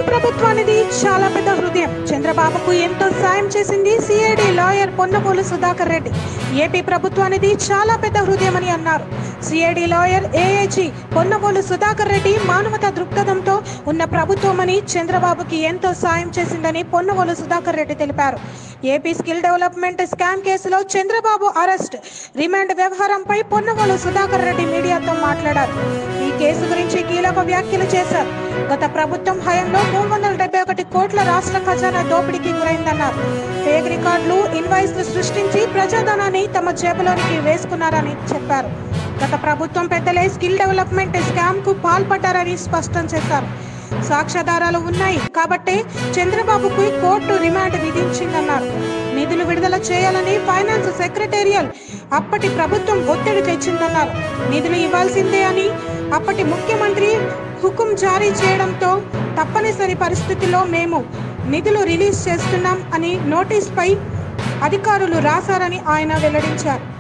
జగన్ ప్రభుత్వానిది చాలా పెద్ద హృదయం చంద్రబాబుకు ఎంతో సాయం చేసింది CID lawyer Ponnapolu Sudhakar Reddy AP ప్రభుత్వానిది చాలా పెద్ద హృదయం అని అన్నారు CID lawyer AAG Ponnapolu Sudhakar Reddy మానవతా దృక్పథంతో ఉన్న ప్రభుత్వమని చంద్రబాబుకి ఎంతో సాయం చేసిందని పొన్నపోలు సుధాకర్ రెడ్డి తెలిపారు ఏపీ స్కిల్ డెవలప్మెంట్ స్కామ్ కేసులో చంద్రబాబు అరెస్ట్ రిమాండ్ వ్యవహారంపై పొన్నవోలు సుధాకర్ రెడ్డి మీడియాతో మాట్లాడారు ఈ కేసు గురించి కీలక వ్యాఖ్యలు చేశారు గత ప్రభుత్వం హయాంలో మూడు వందల డెబ్బై ఒకటి కోట్ల రాష్ట్ర ఖజానా దోపిడీకి గురైందన్నారు ఫేక్ రికార్డులు ఇన్వాయిస్లు సృష్టించి ప్రజాధనాన్ని తమ జేబులోనికి వేసుకున్నారని చెప్పారు గత ప్రభుత్వం పెద్దలే స్కిల్ డెవలప్మెంట్ స్కామ్ కు పాల్పడ్డారని స్పష్టం చేశారు సాక్ష్యాధారాలు ఉన్నాయి కాబట్టే చంద్రబాబుకు కోర్టు రిమాండ్ విధించిందన్నారు నిధులు విడుదల చేయాలని ఫైనాన్స్ సెక్రటేరియల్ అప్పటి ప్రభుత్వం ఒత్తిడి తెచ్చిందన్నారు నిధులు ఇవ్వాల్సిందే అని అప్పటి ముఖ్యమంత్రి హుకుం జారీ చేయడంతో తప్పనిసరి పరిస్థితిలో మేము నిధులు రిలీజ్ చేస్తున్నాం అని నోటీస్పై అధికారులు రాశారని ఆయన వెల్లడించారు